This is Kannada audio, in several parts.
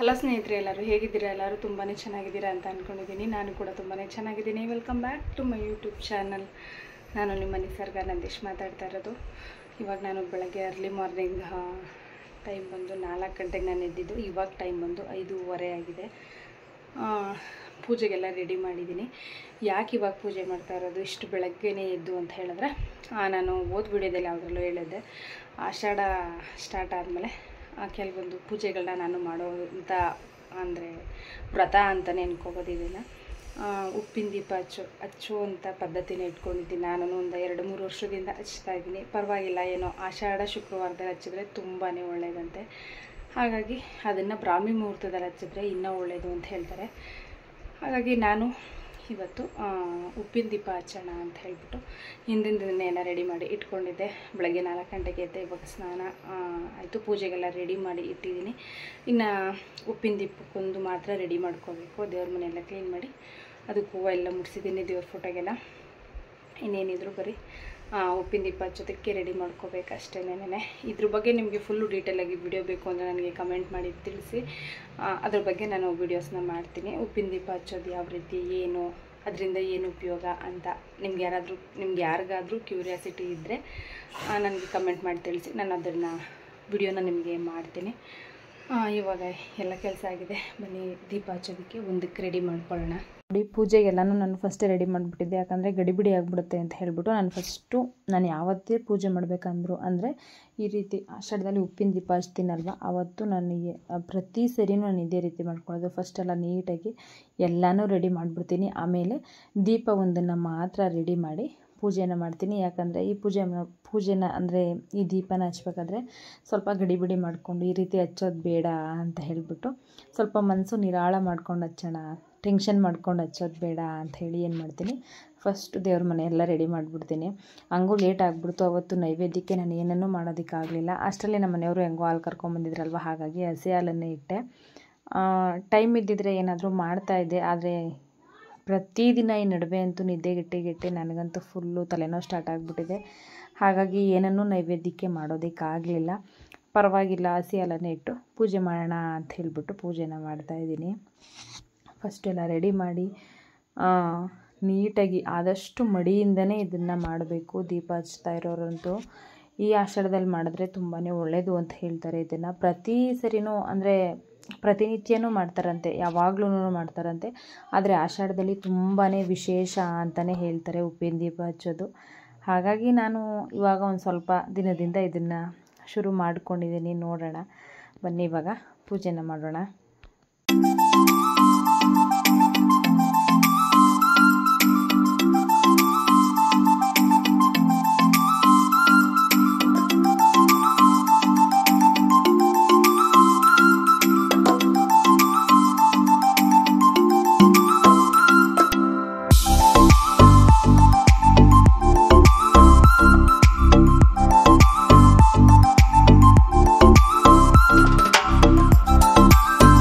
ಹಲೋ ಸ್ನೇಹಿತರೆ ಎಲ್ಲರೂ ಹೇಗಿದ್ದೀರಾ ಎಲ್ಲರೂ ತುಂಬಾ ಚೆನ್ನಾಗಿದ್ದೀರಾ ಅಂತ ಅಂದ್ಕೊಂಡಿದ್ದೀನಿ ನಾನು ಕೂಡ ತುಂಬಾ ಚೆನ್ನಾಗಿದ್ದೀನಿ welcome back to my YouTube channel ನಾನು ನಿಮ್ಮ ನಿಸರ್ಗ ನಂದೀಶ್ ಮಾತಾಡ್ತಾ ಇರೋದು ಇವಾಗ ನಾನು ಬೆಳಗ್ಗೆ ಅರ್ಲಿ ಮಾರ್ನಿಂಗ್ ಟೈಮ್ ಬಂದು ನಾಲ್ಕು ಗಂಟೆಗೆ ನಾನು ಎದ್ದಿದ್ದು ಇವಾಗ ಟೈಮ್ ಬಂದು ಐದೂವರೆ ಆಗಿದೆ ಆ, ಪೂಜೆಗೆಲ್ಲ ರೆಡಿ ಮಾಡಿದ್ದೀನಿ ಯಾಕೆ ಇವಾಗ ಪೂಜೆ ಮಾಡ್ತಾ ಇರೋದು ಇಷ್ಟು ಬೆಳಗ್ಗೆನೇ ಎದ್ದು ಅಂತ ಹೇಳಿದ್ರೆ ಆ, ನಾನು ಓದ್ ವಿಡಿಯೋದಲ್ಲಿ ಯಾವುದ್ರಲ್ಲೂ ಹೇಳಿದ್ದೆ ಆಷಾಢ ಸ್ಟಾರ್ಟ್ ಆದಮೇಲೆ ಕೆಲವೊಂದು ಪೂಜೆಗಳನ್ನ ನಾನು ಮಾಡೋಂಥ ಅಂದರೆ ವ್ರತ ಅಂತಲೇ ಅನ್ಕೋಬೋದು ಇದನ್ನು ಉಪ್ಪಿನ ದೀಪ ಹಚ್ಚು ಹಚ್ಚುವಂಥ ಪದ್ಧತಿನ ಇಟ್ಕೊಂಡಿದ್ದೀನಿ ನಾನು ಒಂದು ಎರಡು ಮೂರು ವರ್ಷದಿಂದ ಹಚ್ತಾ ಇದ್ದೀನಿ ಪರವಾಗಿಲ್ಲ ಏನೋ ಆಷಾಢ ಶುಕ್ರವಾರದಲ್ಲಿ ಹಚ್ಚಿದ್ರೆ ತುಂಬಾ ಒಳ್ಳೆಯದಂತೆ ಹಾಗಾಗಿ ಅದನ್ನು ಬ್ರಾಹ್ಮಿ ಮುಹೂರ್ತದಲ್ಲಿ ಹಚ್ಚಿದ್ರೆ ಇನ್ನೂ ಒಳ್ಳೆಯದು ಅಂತ ಹೇಳ್ತಾರೆ ಹಾಗಾಗಿ ನಾನು ಇವತ್ತು ಆ, ಉಪ್ಪಿನ ದೀಪ ಹಚ್ಚೋಣ ಅಂತ ಹೇಳ್ಬಿಟ್ಟು ಹಿಂದಿನ ದಿನ ಎಲ್ಲ ರೆಡಿ ಮಾಡಿ ಇಟ್ಕೊಂಡಿದ್ದೆ ಬೆಳಗ್ಗೆ ನಾಲ್ಕು ಗಂಟೆಗೆ ಎದ್ದೆ ಇವಾಗ ಸ್ನಾನ ಆಯಿತು ಪೂಜೆಗೆಲ್ಲ ರೆಡಿ ಮಾಡಿ ಇಟ್ಟಿದ್ದೀನಿ ಇನ್ನು ಉಪ್ಪಿನ ದೀಪಕ್ಕೊಂದು ಮಾತ್ರ ರೆಡಿ ಮಾಡ್ಕೋಬೇಕು ದೇವ್ರ ಮನೆಯೆಲ್ಲ ಕ್ಲೀನ್ ಮಾಡಿ ಅದಕ್ಕೆ ಹೂವು ಎಲ್ಲ ಮುಡಿಸಿದ್ದೀನಿ ದೇವ್ರ ಫೋಟೋಗೆಲ್ಲ ಇನ್ನೇನಿದ್ರು ಬರೀ ಆ, ಉಪ್ಪಿನ ದೀಪ ಹಚ್ಚೋದಕ್ಕೆ ರೆಡಿ ಮಾಡ್ಕೋಬೇಕು ಅಷ್ಟೇನೇನೆ ಇದ್ರ ಬಗ್ಗೆ ನಿಮಗೆ ಫುಲ್ಲು ಡೀಟೇಲಾಗಿ ವಿಡಿಯೋ ಬೇಕು ಅಂದರೆ ನನಗೆ ಕಮೆಂಟ್ ಮಾಡಿ ತಿಳಿಸಿ ಆ, ಅದ್ರ ಬಗ್ಗೆ ನಾನು ವೀಡಿಯೋಸ್ನ ಮಾಡ್ತೀನಿ ಉಪ್ಪಿನ ದೀಪ ಹಚ್ಚೋದು ಯಾವ ರೀತಿ ಏನು ಅದರಿಂದ ಏನು ಉಪಯೋಗ ಅಂತ ನಿಮ್ಗೆ ಯಾರಾದರೂ ನಿಮ್ಗೆ ಯಾರಿಗಾದರೂ ಕ್ಯೂರಿಯಾಸಿಟಿ ಇದ್ದರೆ ನನಗೆ ಕಮೆಂಟ್ ಮಾಡಿ ತಿಳಿಸಿ ನಾನು ಅದನ್ನು ವಿಡಿಯೋನ ನಿಮಗೆ ಮಾಡ್ತೀನಿ ಆ, ಇವಾಗ ಎಲ್ಲ ಕೆಲಸ ಆಗಿದೆ ಬನ್ನಿ ದೀಪ ಹಚ್ಚೋದಕ್ಕೆ ಒಂದಕ್ಕೆ ರೆಡಿ ಮಾಡ್ಕೊಳ್ಳೋಣ ನೋಡಿ ಪೂಜೆಗೆಲ್ಲನೂ ನಾನು ಫಸ್ಟೇ ರೆಡಿ ಮಾಡಿಬಿಟ್ಟಿದ್ದೆ ಯಾಕಂದರೆ ಗಡಿಬಿಡಿ ಆಗಿಬಿಡುತ್ತೆ ಅಂತ ಹೇಳಿಬಿಟ್ಟು ನಾನು ಫಸ್ಟು ನಾನು ಯಾವತ್ತೇ ಪೂಜೆ ಮಾಡಬೇಕಂದ್ರು ಅಂದರೆ ಈ ರೀತಿ ಆಷಾಢದಲ್ಲಿ ಉಪ್ಪಿನ ದೀಪ ಹಚ್ತೀನಲ್ವ ಆವತ್ತು ನನಗೆ ಆ, ಪ್ರತಿ ಸರಿನೂ ನಾನು ಇದೇ ರೀತಿ ಮಾಡ್ಕೊಳ್ಳೋದು ಫಸ್ಟೆಲ್ಲ ನೀಟಾಗಿ ಎಲ್ಲನೂ ರೆಡಿ ಮಾಡಿಬಿಡ್ತೀನಿ ಆಮೇಲೆ ದೀಪ ಒಂದನ್ನು ಮಾತ್ರ ರೆಡಿ ಮಾಡಿ ಪೂಜೆನ ಮಾಡ್ತೀನಿ ಯಾಕಂದರೆ ಈ ಪೂಜೆ ಮಾ- ಪೂಜೆನ ಅಂದರೆ ಈ ದೀಪನ ಹಚ್ಬೇಕಾದ್ರೆ ಸ್ವಲ್ಪ ಗಡಿಬಿಡಿ ಮಾಡಿಕೊಂಡು ಈ ರೀತಿ ಹಚ್ಚೋದು ಬೇಡ ಅಂತ ಹೇಳಿಬಿಟ್ಟು ಸ್ವಲ್ಪ ಮನಸ್ಸು ನಿರಾಳ ಮಾಡ್ಕೊಂಡು ಹಚ್ಚೋಣ ಟೆನ್ಷನ್ ಮಾಡ್ಕೊಂಡು ಹಚ್ಚೋದು ಬೇಡ ಅಂತ ಹೇಳಿ ಏನು ಮಾಡ್ತೀನಿ ಫಸ್ಟ್ ದೇವ್ರ ಮನೆ ಎಲ್ಲ ರೆಡಿ ಮಾಡಿಬಿಡ್ತೀನಿ ಹಂಗೂ ಲೇಟ್ ಆಗಿಬಿಡ್ತು ಅವತ್ತು ನೈವೇದ್ಯಕ್ಕೆ ನಾನು ಏನನ್ನೂ ಮಾಡೋದಕ್ಕಾಗಲಿಲ್ಲ ಅಷ್ಟರಲ್ಲಿ ನಮ್ಮ ಮನೆಯವರು ಹೆಂಗೋ ಹಾಲು ಕರ್ಕೊಂಬಂದಿದ್ರಲ್ವ ಹಾಗಾಗಿ ಹಸಿ ಹಾಲನ್ನೇ ಇಟ್ಟೆ ಟೈಮ್ ಇದ್ದಿದ್ರೆ ಏನಾದರೂ ಮಾಡ್ತಾಯಿದ್ದೆ ಆದರೆ ಪ್ರತಿದಿನ ಈ ನಡುವೆ ಅಂತೂ ನಿದ್ದೆಗೆಟ್ಟೆಗೆಟ್ಟೆ ನನಗಂತೂ ಫುಲ್ಲು ತಲೆನೋವು ಸ್ಟಾರ್ಟ್ ಆಗಿಬಿಟ್ಟಿದೆ ಹಾಗಾಗಿ ಏನನ್ನೂ ನೈವೇದ್ಯಕ್ಕೆ ಮಾಡೋದಕ್ಕಾಗಲಿಲ್ಲ ಪರವಾಗಿಲ್ಲ ಹಸಿ ಹಾಲನ್ನೇ ಇಟ್ಟು ಪೂಜೆ ಮಾಡೋಣ ಅಂತ ಹೇಳಿಬಿಟ್ಟು ಪೂಜೆನ ಮಾಡ್ತಾಯಿದ್ದೀನಿ ಫಸ್ಟ್ ಎಲ್ಲ ರೆಡಿ ಮಾಡಿ ಆ, ನೀಟಾಗಿ ಆದಷ್ಟು ಮಡಿಯಿಂದನೇ ಇದನ್ನು ಮಾಡಬೇಕು ದೀಪ ಹಚ್ತಾ ಇರೋರಂತೂ ಈ ಆಷಾಢದಲ್ಲಿ ಮಾಡಿದ್ರೆ ತುಂಬಾ ಒಳ್ಳೆಯದು ಅಂತ ಹೇಳ್ತಾರೆ ಇದನ್ನು ಪ್ರತಿ ಸರಿನೂ ಅಂದರೆ ಪ್ರತಿನಿತ್ಯನೂ ಮಾಡ್ತಾರಂತೆ ಯಾವಾಗ್ಲೂ ಮಾಡ್ತಾರಂತೆ ಆದರೆ ಆಷಾಢದಲ್ಲಿ ತುಂಬಾ ವಿಶೇಷ ಅಂತಲೇ ಹೇಳ್ತಾರೆ ಉಪ್ಪಿನ ದೀಪ ಹಚ್ಚೋದು ಹಾಗಾಗಿ ನಾನು ಇವಾಗ ಒಂದು ಸ್ವಲ್ಪ ದಿನದಿಂದ ಇದನ್ನು ಶುರು ಮಾಡ್ಕೊಂಡಿದ್ದೀನಿ ನೋಡೋಣ ಬನ್ನಿ ಇವಾಗ ಪೂಜೆನ ಮಾಡೋಣ ಿ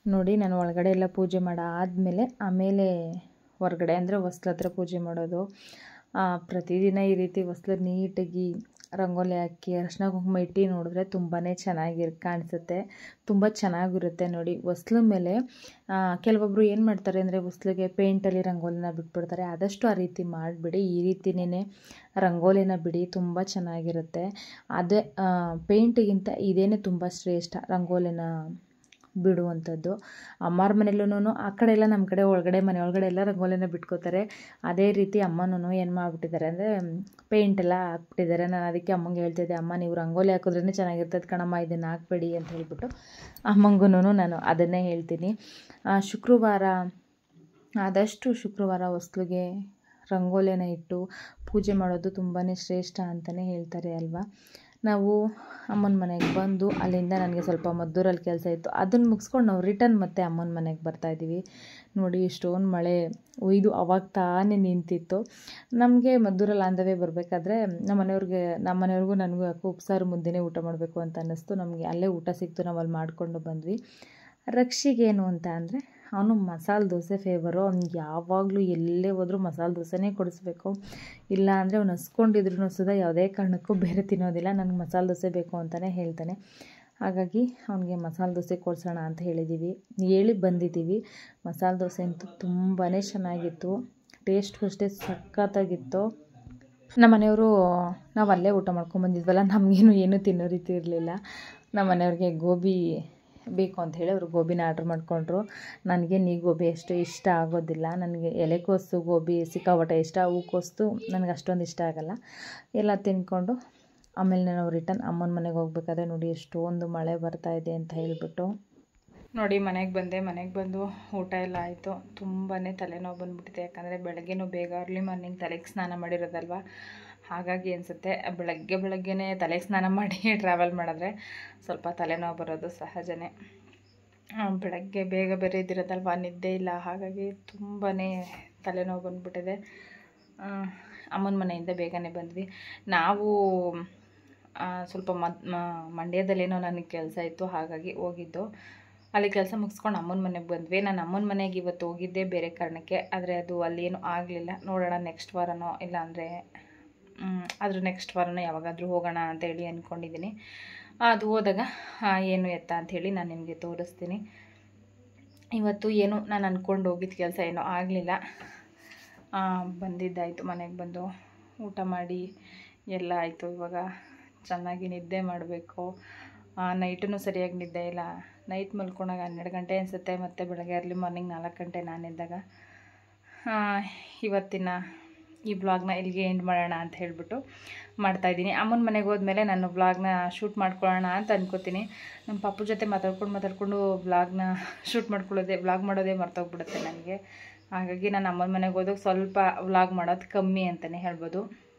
ನೋಡಿ ನಾನು ಒಳಗಡೆ ಎಲ್ಲ ಪೂಜೆ ಮಾಡಾದಮೇಲೆ ಆಮೇಲೆ ಹೊರಗಡೆ ಅಂದರೆ ಹೊಸ್ಲ ಹತ್ರ ಪೂಜೆ ಮಾಡೋದು ಆ, ಪ್ರತಿದಿನ ಈ ರೀತಿ ಹೊಸ್ಲು ನೀಟಾಗಿ ರಂಗೋಲಿ ಹಾಕಿ ಅರ್ಶಿನ ಕುಂಕುಮ ಇಟ್ಟು ನೋಡಿದ್ರೆ ತುಂಬಾ ಚೆನ್ನಾಗಿ ಕಾಣಿಸುತ್ತೆ ತುಂಬ ಚೆನ್ನಾಗಿರುತ್ತೆ ನೋಡಿ ಹೊಸ್ಲು ಮೇಲೆ ಆ, ಕೆಲವೊಬ್ರು ಏನು ಮಾಡ್ತಾರೆ ಅಂದರೆ ಹೊಸ್ಲಿಗೆ ಪೇಂಟಲ್ಲಿ ರಂಗೋಲಿನ ಬಿಟ್ಬಿಡ್ತಾರೆ ಆದಷ್ಟು ಆ ರೀತಿ ಮಾಡಿಬಿಡಿ ಈ ರೀತಿನೇ ರಂಗೋಲಿನ ಬಿಡಿ ತುಂಬ ಚೆನ್ನಾಗಿರುತ್ತೆ ಅದೇ ಪೇಂಟಿಗಿಂತ ಇದೇನೇ ತುಂಬ ಶ್ರೇಷ್ಠ ರಂಗೋಲಿನ ಬಿಡುವಂಥದ್ದು ಅಮ್ಮರ ಮನೇಲೂ ಆ ಕಡೆ ಎಲ್ಲ ನಮ್ಮ ಕಡೆ ಒಳಗಡೆ ಮನೆ ಒಳಗಡೆ ಎಲ್ಲ ರಂಗೋಲಿನ ಬಿಟ್ಕೋತಾರೆ ಅದೇ ರೀತಿ ಅಮ್ಮನೂ ಏನು ಮಾಡಿಬಿಟ್ಟಿದ್ದಾರೆ ಅಂದರೆ ಪೇಂಟ್ ಎಲ್ಲ ಹಾಕ್ಬಿಟ್ಟಿದ್ದಾರೆ ನಾನು ಅದಕ್ಕೆ ಅಮ್ಮಂಗೆ ಹೇಳ್ತಿದ್ದೆ ಅಮ್ಮ ನೀವು ರಂಗೋಲಿ ಹಾಕಿದ್ರೇ ಚೆನ್ನಾಗಿರ್ತದೆ ಕಣಮ್ಮ ಇದನ್ನು ಹಾಕ್ಬೇಡಿ ಅಂತ ಹೇಳ್ಬಿಟ್ಟು ಅಮ್ಮಂಗೂ ನಾನು ಅದನ್ನೇ ಹೇಳ್ತೀನಿ ಆ, ಶುಕ್ರವಾರ ಆದಷ್ಟು ಶುಕ್ರವಾರ ಹೊಸ್ಲಿಗೆ ರಂಗೋಲಿನ ಇಟ್ಟು ಪೂಜೆ ಮಾಡೋದು ತುಂಬಾ ಶ್ರೇಷ್ಠ ಅಂತಲೇ ಹೇಳ್ತಾರೆ ಅಲ್ವಾ ನಾವು ಅಮ್ಮನ ಮನೆಗೆ ಬಂದು ಅಲ್ಲಿಂದ ನನಗೆ ಸ್ವಲ್ಪ ಮದ್ದೂರಲ್ಲಿ ಕೆಲಸ ಇತ್ತು ಅದನ್ನು ಮುಗಿಸ್ಕೊಂಡು ನಾವು ರಿಟರ್ನ್ ಮತ್ತೆ ಅಮ್ಮನ ಮನೆಗೆ ಬರ್ತಾಯಿದ್ದೀವಿ ನೋಡಿ ಇಷ್ಟೊಂದು ಮಳೆ ಒಯ್ದು ಅವಾಗ ತಾನೇ ನಿಂತಿತ್ತು ನಮಗೆ ಮದ್ದೂರಲ್ಲಿ ಆಂಧವೇ ಬರಬೇಕಾದ್ರೆ ನಮ್ಮ ಮನೆಯವ್ರಿಗೆ ನಮ್ಮ ಮನೆಯವ್ರಿಗೂ ನನಗೂ ಯಾಕೋ ಉಪ್ಸಾರು ಮುದ್ದೆನೇ ಊಟ ಮಾಡಬೇಕು ಅಂತ ಅನ್ನಿಸ್ತು ನಮಗೆ ಅಲ್ಲೇ ಊಟ ಸಿಕ್ತು ನಾವು ಅಲ್ಲಿ ಮಾಡಿಕೊಂಡು ಬಂದ್ವಿ ರಕ್ಷಿಗೇನು ಅಂತ ಅಂದರೆ ಅವನು ಮಸಾಲೆ ದೋಸೆ ಫೇವರು ಅವ್ನಿಗೆ ಯಾವಾಗಲೂ ಎಲ್ಲೇ ಹೋದ್ರೂ ಮಸಾಲೆ ದೋಸೆನೇ ಕೊಡಿಸ್ಬೇಕು ಇಲ್ಲ ಅಂದರೆ ಅವ್ನು ಹಸ್ಕೊಂಡಿದ್ರು ಸುಧಾ ಯಾವುದೇ ಕಾರಣಕ್ಕೂ ಬೇರೆ ತಿನ್ನೋದಿಲ್ಲ ನನಗೆ ಮಸಾಲೆ ದೋಸೆ ಬೇಕು ಅಂತಲೇ ಹೇಳ್ತಾನೆ ಹಾಗಾಗಿ ಅವನಿಗೆ ಮಸಾಲೆ ದೋಸೆ ಕೊಡ್ಸೋಣ ಅಂತ ಹೇಳಿದ್ದೀವಿ ಹೇಳಿ ಬಂದಿದ್ದೀವಿ ಮಸಾಲೆ ದೋಸೆ ಅಂತೂ ತುಂಬಾ ಚೆನ್ನಾಗಿತ್ತು ಟೇಸ್ಟು ಅಷ್ಟೇ ಸಖತ್ತಾಗಿತ್ತು ನಮ್ಮ ಮನೆಯವರು ನಾವು ಅಲ್ಲೇ ಊಟ ಮಾಡ್ಕೊಂಬಂದಿದ್ವಲ್ಲ ನಮಗೇನು ಏನೂ ತಿನ್ನೋ ರೀತಿ ಇರಲಿಲ್ಲ ನಮ್ಮ ಮನೆಯವ್ರಿಗೆ ಗೋಬಿ ಬೇಕು ಅಂತ ಹೇಳಿ ಅವರು ಗೋಬಿನ ಆರ್ಡ್ರ್ ಮಾಡಿಕೊಂಡ್ರು ನನಗೆ ನೀ ಗೋಬಿ ಅಷ್ಟು ಇಷ್ಟ ಆಗೋದಿಲ್ಲ ನನಗೆ ಎಲೆಕೋಸು ಗೋಬಿ ಸಿಕ್ಕಾಪಟ್ಟೆ ಇಷ್ಟ ಹೂಕೋಸ್ತು ನನಗೆ ಅಷ್ಟೊಂದು ಇಷ್ಟ ಆಗಲ್ಲ ಎಲ್ಲ ತಿಂದ್ಕೊಂಡು ಆಮೇಲೆ ನಾವು ರಿಟರ್ನ್ ಅಮ್ಮನ ಮನೆಗೆ ಹೋಗ್ಬೇಕಾದ್ರೆ ನೋಡಿ ಎಷ್ಟೊಂದು ಮಳೆ ಬರ್ತಾ ಇದೆ ಅಂತ ಹೇಳಿಬಿಟ್ಟು ನೋಡಿ ಮನೆಗೆ ಬಂದೆ ಮನೆಗೆ ಬಂದು ಊಟ ಎಲ್ಲ ಆಯಿತು ತುಂಬಾ ತಲೆನೋವು ಬಂದ್ಬಿಟ್ಟಿದೆ ಯಾಕಂದರೆ ಬೆಳಗ್ಗೆನೂ ಬೇಗ ಅರ್ಲಿ ಮಾರ್ನಿಂಗ್ ತಲೆಗೆ ಸ್ನಾನ ಮಾಡಿರೋದಲ್ವ ಹಾಗಾಗಿ ಅನಿಸುತ್ತೆ ಬೆಳಗ್ಗೆ ಬೆಳಗ್ಗೆನೇ ತಲೆಗೆ ಸ್ನಾನ ಮಾಡಿ ಟ್ರಾವೆಲ್ ಮಾಡಿದ್ರೆ ಸ್ವಲ್ಪ ತಲೆನೋವು ಬರೋದು ಸಹಜನೇ ಆ, ಬೆಳಗ್ಗೆ ಬೇಗ ಬೇರೆ ಇದ್ದಿರೋದಲ್ವ ನಿದ್ದೆ ಇಲ್ಲ ಹಾಗಾಗಿ ತುಂಬಾ ತಲೆನೋವು ಬಂದ್ಬಿಟ್ಟಿದೆ ಆ, ಅಮ್ಮನ ಮನೆಯಿಂದ ಬೇಗನೆ ಬಂದ್ವಿ ನಾವು ಆ, ಸ್ವಲ್ಪ ಮದ್ ಮ- ಮಂಡ್ಯದಲ್ಲೇನೋ ನನಗೆ ಕೆಲಸ ಇತ್ತು ಹಾಗಾಗಿ ಹೋಗಿದ್ದು ಅಲ್ಲಿ ಕೆಲಸ ಮುಗಿಸ್ಕೊಂಡು ಅಮ್ಮನ ಮನೆಗೆ ಬಂದ್ವಿ ನಾನು ಅಮ್ಮನ ಮನೆಗೆ ಇವತ್ತು ಹೋಗಿದ್ದೆ ಬೇರೆ ಕಾರಣಕ್ಕೆ ಆದರೆ ಅದು ಅಲ್ಲೇನು ಆಗಲಿಲ್ಲ ನೋಡೋಣ ನೆಕ್ಸ್ಟ್ ವಾರನೋ ಇಲ್ಲಾಂದರೆ ಅದ್ರ ನೆಕ್ಸ್ಟ್ ವಾರನೋ ಯಾವಾಗಾದರೂ ಹೋಗೋಣ ಅಂತ ಹೇಳಿ ಅಂದ್ಕೊಂಡಿದ್ದೀನಿ ಅದು ಹೋದಾಗ ಆ, ಏನು ಎತ್ತ ಅಂಥೇಳಿ ನಾನು ನಿಮಗೆ ತೋರಿಸ್ತೀನಿ ಇವತ್ತು ಏನು ನಾನು ಅಂದ್ಕೊಂಡು ಹೋಗಿದ್ದ ಕೆಲಸ ಏನೋ ಆಗಲಿಲ್ಲ ಬಂದಿದ್ದಾಯಿತು ಮನೆಗೆ ಬಂದು ಊಟ ಮಾಡಿ ಎಲ್ಲ ಆಯಿತು ಇವಾಗ ಚೆನ್ನಾಗಿ ನಿದ್ದೆ ಮಾಡಬೇಕು ನೈಟೂ ಸರಿಯಾಗಿ ನಿದ್ದೆ ಇಲ್ಲ ನೈಟ್ ಮಲ್ಕೊಂಡಾಗ ಹನ್ನೆರಡು ಗಂಟೆ ಅನಿಸುತ್ತೆ ಮತ್ತು ಬೆಳಗ್ಗೆ ಅರ್ಲಿ ಮಾರ್ನಿಂಗ್ ನಾಲ್ಕು ಗಂಟೆ ನಾನು ಎದ್ದಾಗ ಆ, ಇವತ್ತಿನ ಈ ಬ್ಲಾಗ್ನ ಇಲ್ಲಿಗೆ ಎಂಡ್ ಮಾಡೋಣ ಅಂತ ಹೇಳಿಬಿಟ್ಟು ಮಾಡ್ತಾಯಿದ್ದೀನಿ ಅಮ್ಮನ ಮನೆಗೆ ಹೋದ್ಮೇಲೆ ನಾನು ಬ್ಲಾಗ್ನ ಶೂಟ್ ಮಾಡ್ಕೊಳ್ಳೋಣ ಅಂತ ಅನ್ಕೋತೀನಿ ನಮ್ಮ ಪಾಪು ಜೊತೆ ಮಾತಾಡ್ಕೊಂಡು ಮಾತಾಡ್ಕೊಂಡು ಬ್ಲಾಗ್ನ ಶೂಟ್ ಮಾಡ್ಕೊಳ್ಳೋದೇ ಬ್ಲಾಗ್ ಮಾಡೋದೇ ಮರ್ತೋಗ್ಬಿಡುತ್ತೆ ನನಗೆ ಹಾಗಾಗಿ ನಾನು ಅಮ್ಮನ ಮನೆಗೆ ಹೋದಾಗ ಸ್ವಲ್ಪ ವ್ಲಾಗ್ ಮಾಡೋದು ಕಮ್ಮಿ ಅಂತಲೇ ಹೇಳ್ಬೋದು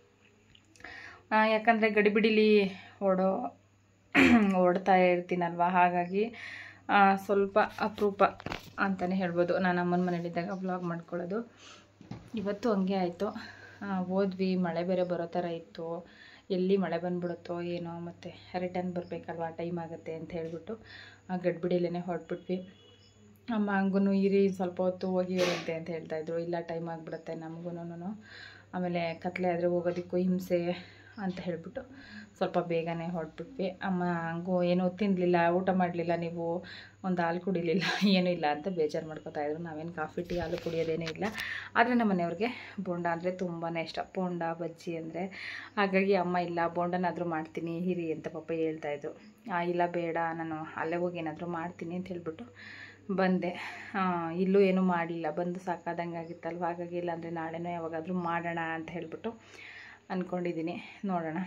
ಆ, ಯಾಕಂದರೆ ಗಡಿಬಿಡಿಲಿ ಓಡೋ ಓಡ್ತಾ ಇರ್ತೀನಲ್ವ ಹಾಗಾಗಿ ಆ, ಸ್ವಲ್ಪ ಅಪರೂಪ ಅಂತಲೇ ಹೇಳ್ಬೋದು ನಾನು ಅಮ್ಮನ ಮನೇಲಿದ್ದಾಗ ವ್ಲಾಗ್ ಮಾಡ್ಕೊಳ್ಳೋದು ಇವತ್ತು ಹಂಗೆ ಆಯಿತು ಹೋದ್ವಿ ಮಳೆ ಬೇರೆ ಬರೋ ಥರ ಇತ್ತು ಎಲ್ಲಿ ಮಳೆ ಬಂದ್ಬಿಡುತ್ತೋ ಏನೋ ಮತ್ತು ರಿಟರ್ನ್ ಬರಬೇಕಲ್ವ ಟೈಮ್ ಆಗುತ್ತೆ ಅಂತ ಹೇಳ್ಬಿಟ್ಟು ಆ ಗಡ್ಬಿಡಿಲೇ ಹೊರಟ್ಬಿಟ್ವಿ ಅಮ್ಮ ಹಂಗೂ ಇರಿ ಸ್ವಲ್ಪ ಹೊತ್ತು ಹೋಗಿ ಇರುತ್ತೆ ಅಂತ ಹೇಳ್ತಾಯಿದ್ರು ಇಲ್ಲ ಟೈಮ್ ಆಗಿಬಿಡುತ್ತೆ ನಮಗೂ ಆಮೇಲೆ ಕತ್ಲೆ ಆದರೆ ಹೋಗೋದಕ್ಕೂ ಹಿಂಸೆ ಅಂತ ಹೇಳ್ಬಿಟ್ಟು ಸ್ವಲ್ಪ ಬೇಗನೆ ಹೊರಟ್ಬಿಟ್ವಿ ಅಮ್ಮ ಹಂಗೂ ಏನೂ ತಿನ್ನಲಿಲ್ಲ ಊಟ ಮಾಡಲಿಲ್ಲ ನೀವು ಒಂದು ಹಾಲು ಕುಡಿಲಿಲ್ಲ ಏನೂ ಇಲ್ಲ ಅಂತ ಬೇಜಾರು ಮಾಡ್ಕೊತಾ ಇದ್ರು ನಾವೇನು ಕಾಫಿ ಟೀ ಹಾಲು ಕುಡಿಯೋದೇನೂ ಇಲ್ಲ ಆದರೆ ನಮ್ಮ ಮನೆಯವ್ರಿಗೆ ಬೋಂಡ ಅಂದರೆ ತುಂಬಾ ಇಷ್ಟ ಬೋಂಡ ಬಜ್ಜಿ ಅಂದರೆ ಹಾಗಾಗಿ ಅಮ್ಮ ಇಲ್ಲ ಬೋಂಡನಾದರೂ ಮಾಡ್ತೀನಿ ಹಿರಿ ಅಂತ ಪಾಪ ಹೇಳ್ತಾಯಿದ್ರು ಆ, ಇಲ್ಲ ಬೇಡ ನಾನು ಅಲ್ಲೇ ಹೋಗಿ ಏನಾದರೂ ಮಾಡ್ತೀನಿ ಅಂತ ಹೇಳ್ಬಿಟ್ಟು ಬಂದೆ ಆ, ಇಲ್ಲೂ ಏನೂ ಮಾಡಲಿಲ್ಲ ಬಂದು ಸಾಕಾದಂಗೆ ಆಗಿತ್ತಲ್ವ ಹಾಗಾಗಿ ಇಲ್ಲಾಂದರೆ ನಾಳೆನೋ ಯಾವಾಗಾದರೂ ಮಾಡೋಣ ಅಂತ ಹೇಳ್ಬಿಟ್ಟು ಅಂದ್ಕೊಂಡಿದ್ದೀನಿ ನೋಡೋಣ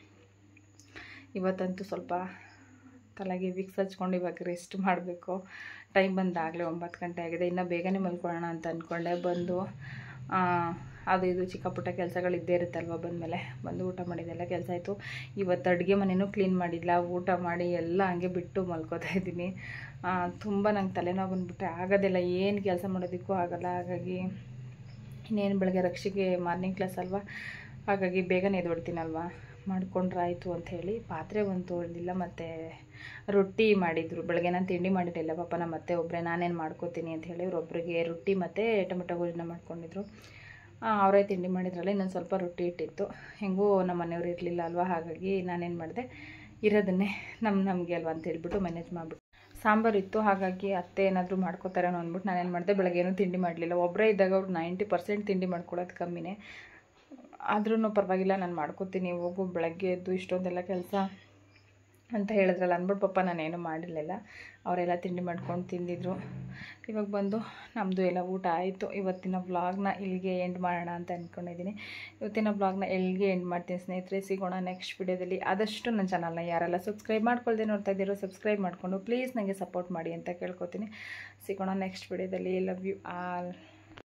ಇವತ್ತಂತೂ ಸ್ವಲ್ಪ ತಲೆಗೆ ವಿಕ್ಸ್ ಹಚ್ಕೊಂಡು ಇವಾಗ ರೆಸ್ಟ್ ಮಾಡಬೇಕು ಟೈಮ್ ಬಂದಾಗಲೇ ಒಂಬತ್ತು ಗಂಟೆ ಆಗಿದೆ ಇನ್ನೂ ಬೇಗನೆ ಮಲ್ಕೊಳ್ಳೋಣ ಅಂತ ಅಂದ್ಕೊಂಡೆ ಬಂದು ಆ, ಅದು ಇದು ಚಿಕ್ಕ ಪುಟ್ಟ ಕೆಲಸಗಳು ಇದ್ದೇ ಇರುತ್ತಲ್ವ ಬಂದಮೇಲೆ ಬಂದು ಊಟ ಮಾಡಿದ್ದೆಲ್ಲ ಕೆಲಸ ಆಯಿತು ಇವತ್ತು ಅಡುಗೆ ಮನೆಯೂ ಕ್ಲೀನ್ ಮಾಡಿಲ್ಲ ಊಟ ಮಾಡಿ ಎಲ್ಲ ಹಂಗೆ ಬಿಟ್ಟು ಮಲ್ಕೋತಾ ಇದ್ದೀನಿ ತುಂಬ ನಂಗೆ ತಲೆನೋವು ಬಂದುಬಿಟ್ಟೆ ಆಗೋದಿಲ್ಲ ಏನು ಕೆಲಸ ಮಾಡೋದಕ್ಕೂ ಆಗಲ್ಲ ಹಾಗಾಗಿ ಇನ್ನೇನು ಬೆಳಗ್ಗೆ ರಕ್ಷಿಗೆ ಮಾರ್ನಿಂಗ್ ಕ್ಲಾಸ್ ಅಲ್ವಾ ಹಾಗಾಗಿ ಬೇಗನೆ ಎದ್ಬಿಡ್ತೀನಲ್ವ ಮಾಡ್ಕೊಂಡ್ರಾಯ್ತು ಅಂತ ಹೇಳಿ ಪಾತ್ರೆ ಒಂದು ತೊಳೆದಿಲ್ಲ ಮತ್ತು ರೊಟ್ಟಿ ಮಾಡಿದರು ಬೆಳಗ್ಗೆ ನಾನು ತಿಂಡಿ ಮಾಡಿರಲಿಲ್ಲ ಪಾಪ ನಮ್ಮ ಅತ್ತೆ ಒಬ್ಬರೇ ನಾನೇನು ಮಾಡ್ಕೋತೀನಿ ಅಂತ ಹೇಳಿ ಒಬ್ಬರಿಗೆ ರೊಟ್ಟಿ ಮತ್ತು ಟೊಮೆಟೊ ಗೊಜ್ಜನ್ನ ಮಾಡ್ಕೊಂಡಿದ್ರು ಆ, ಅವರೇ ತಿಂಡಿ ಮಾಡಿದ್ರಲ್ಲ ಇನ್ನೊಂದು ಸ್ವಲ್ಪ ರೊಟ್ಟಿ ಇಟ್ಟಿತ್ತು ಹೆಂಗೂ ನಮ್ಮ ಮನೆಯವ್ರು ಇರಲಿಲ್ಲ ಅಲ್ವಾ ಹಾಗಾಗಿ ನಾನೇನು ಮಾಡಿದೆ ಇರೋದನ್ನೇ ನಮ್ಮ ನಮಗೆ ಅಲ್ವಾ ಅಂತ ಹೇಳ್ಬಿಟ್ಟು ಮ್ಯಾನೇಜ್ ಮಾಡಿಬಿಟ್ಟು ಸಾಂಬಾರು ಇತ್ತು ಹಾಗಾಗಿ ಅತ್ತೆ ಏನಾದರೂ ಮಾಡ್ಕೋತಾರೇನೋ ಅಂದ್ಬಿಟ್ಟು ನಾನೇನು ಮಾಡಿದೆ ಬೆಳಗ್ಗೆ ಏನೂ ತಿಂಡಿ ಮಾಡಲಿಲ್ಲ ಒಬ್ಬರೇ ಇದ್ದಾಗ ಅವ್ರು ನೈಂಟಿ ಪರ್ಸೆಂಟ್ ತಿಂಡಿ ಮಾಡ್ಕೊಳ್ಳೋದು ಕಮ್ಮಿನೇ ಆದ್ರೂ ಪರವಾಗಿಲ್ಲ ನಾನು ಮಾಡ್ಕೋತೀನಿ ಹೋಗು ಬೆಳಗ್ಗೆ ಎದ್ದು ಇಷ್ಟೊಂದೆಲ್ಲ ಕೆಲಸ ಅಂತ ಹೇಳಿದ್ರಲ್ಲ ಅಂದ್ಬಿಟ್ಟು ಪಾಪ ನಾನೇನು ಮಾಡಿರಲಿಲ್ಲ ಅವರೆಲ್ಲ ತಿಂಡಿ ಮಾಡ್ಕೊಂಡು ತಿಂದಿದ್ರು ಇವಾಗ ಬಂದು ನಮ್ಮದು ಎಲ್ಲ ಊಟ ಆಯಿತು ಇವತ್ತಿನ ವ್ಲಾಗ್ನ ಇಲ್ಲಿಗೆ ಎಂಡ್ ಮಾಡೋಣ ಅಂತ ಅಂದ್ಕೊಂಡಿದ್ದೀನಿ ಇವತ್ತಿನ ವ್ಲಾಗ್ನ ಎಲ್ಲಿಗೆ ಎಂಡ್ ಮಾಡ್ತೀನಿ ಸ್ನೇಹಿತರೆ ಸಿಗೋಣ ನೆಕ್ಸ್ಟ್ ವಿಡಿಯೋದಲ್ಲಿ ಆದಷ್ಟು ನನ್ನ ಚಾನಲ್ನ ಯಾರೆಲ್ಲ ಸಬ್ಸ್ಕ್ರೈಬ್ ಮಾಡ್ಕೊಳ್ದೆ ನೋಡ್ತಾ ಇದ್ದೀರೋ ಸಬ್ಸ್ಕ್ರೈಬ್ ಮಾಡಿಕೊಂಡು ಪ್ಲೀಸ್ ನನಗೆ ಸಪೋರ್ಟ್ ಮಾಡಿ ಅಂತ ಕೇಳ್ಕೊತೀನಿ ಸಿಗೋಣ ನೆಕ್ಸ್ಟ್ ವಿಡಿಯೋದಲ್ಲಿ ಲವ್ ಯು ಆಲ್